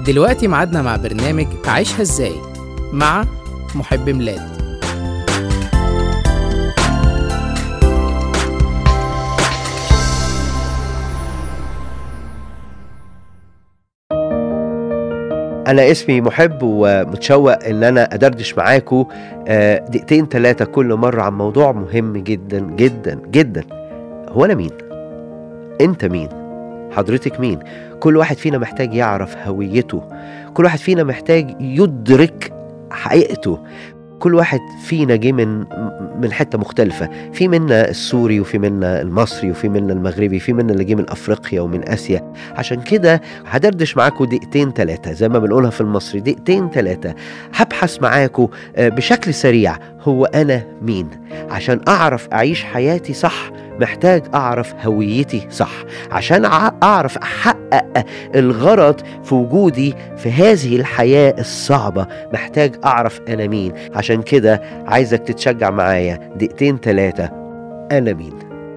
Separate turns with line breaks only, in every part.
دلوقتي ميعادنا مع برنامج عيشها ازاي مع محب ميلاد
أنا اسمي محب ومتشوق إن أنا أدردش معاكم آه، دقيقتين ثلاثة كل مرة عن موضوع مهم جدا جدا جدا هو أنا مين؟ أنت مين؟ حضرتك مين؟ كل واحد فينا محتاج يعرف هويته كل واحد فينا محتاج يدرك حقيقته كل واحد فينا جه من من حته مختلفه في منا السوري وفي منا المصري وفي منا المغربي في منا اللي جه من افريقيا ومن اسيا عشان كده هدردش معاكم دقيقتين ثلاثه زي ما بنقولها في المصري دقيقتين ثلاثه هبحث معاكم آه، بشكل سريع هو انا مين عشان اعرف اعيش حياتي صح محتاج اعرف هويتي صح عشان أع- اعرف احقق الغرض في وجودي في هذه الحياه الصعبه محتاج اعرف انا مين عشان كده عايزك تتشجع معايا دقيقتين ثلاثه انا مين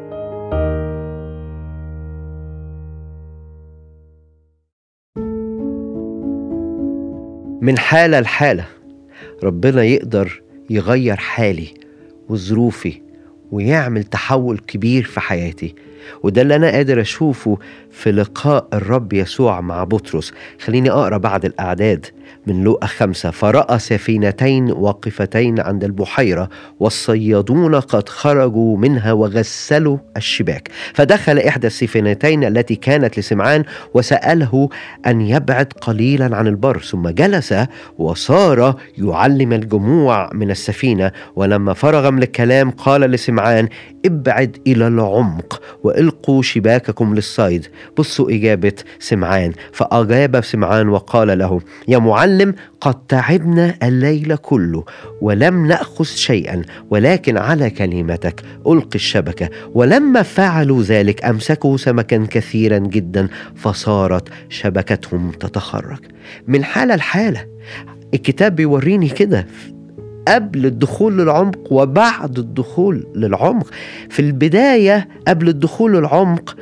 من حاله لحاله ربنا يقدر يغير حالي وظروفي ويعمل تحول كبير في حياتي وده اللي انا قادر اشوفه في لقاء الرب يسوع مع بطرس خليني اقرا بعد الاعداد من لوقا خمسة فرأى سفينتين واقفتين عند البحيرة والصيادون قد خرجوا منها وغسلوا الشباك فدخل إحدى السفينتين التي كانت لسمعان وسأله أن يبعد قليلا عن البر ثم جلس وصار يعلم الجموع من السفينة ولما فرغ من الكلام قال لسمعان ابعد إلى العمق وإلقوا شباككم للصيد بصوا إجابة سمعان فأجاب سمعان وقال له يا معلم قد تعبنا الليل كله ولم نأخذ شيئا ولكن على كلمتك ألقي الشبكة ولما فعلوا ذلك أمسكوا سمكا كثيرا جدا فصارت شبكتهم تتخرج من حالة لحالة الكتاب بيوريني كده قبل الدخول للعمق وبعد الدخول للعمق في البداية قبل الدخول للعمق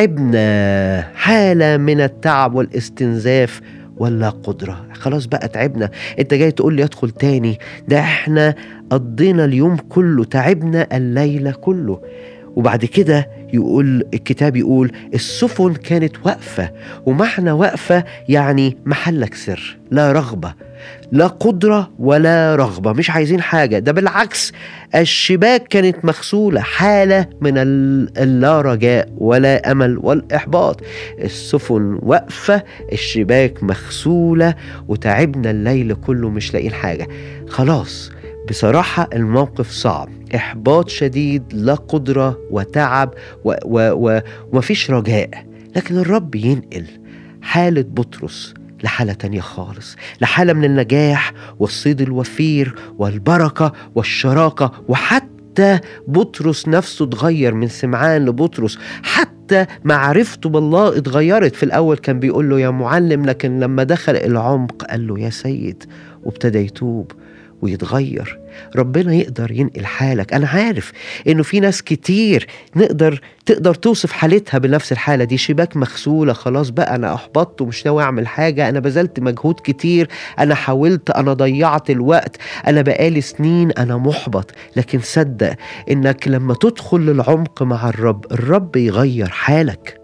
تعبنا حالة من التعب والاستنزاف ولا قدرة خلاص بقى تعبنا انت جاي تقول لي ادخل تاني ده احنا قضينا اليوم كله تعبنا الليلة كله وبعد كده يقول الكتاب يقول السفن كانت واقفة ومعنى واقفة يعني محلك سر لا رغبة لا قدرة ولا رغبة مش عايزين حاجة ده بالعكس الشباك كانت مغسولة حالة من ال- اللا رجاء ولا أمل والإحباط السفن واقفة الشباك مغسولة وتعبنا الليل كله مش لاقيين حاجة خلاص بصراحة الموقف صعب إحباط شديد لا قدرة وتعب و و و ومفيش رجاء لكن الرب ينقل حالة بطرس لحالة تانية خالص لحالة من النجاح والصيد الوفير والبركة والشراكة وحتى بطرس نفسه اتغير من سمعان لبطرس حتى معرفته بالله اتغيرت في الأول كان بيقول له يا معلم لكن لما دخل العمق قال له يا سيد وابتدى يتوب ويتغير ربنا يقدر ينقل حالك انا عارف انه في ناس كتير نقدر تقدر توصف حالتها بنفس الحاله دي شباك مغسوله خلاص بقى انا احبطت ومش ناوي اعمل حاجه انا بذلت مجهود كتير انا حاولت انا ضيعت الوقت انا بقالي سنين انا محبط لكن صدق انك لما تدخل للعمق مع الرب الرب يغير حالك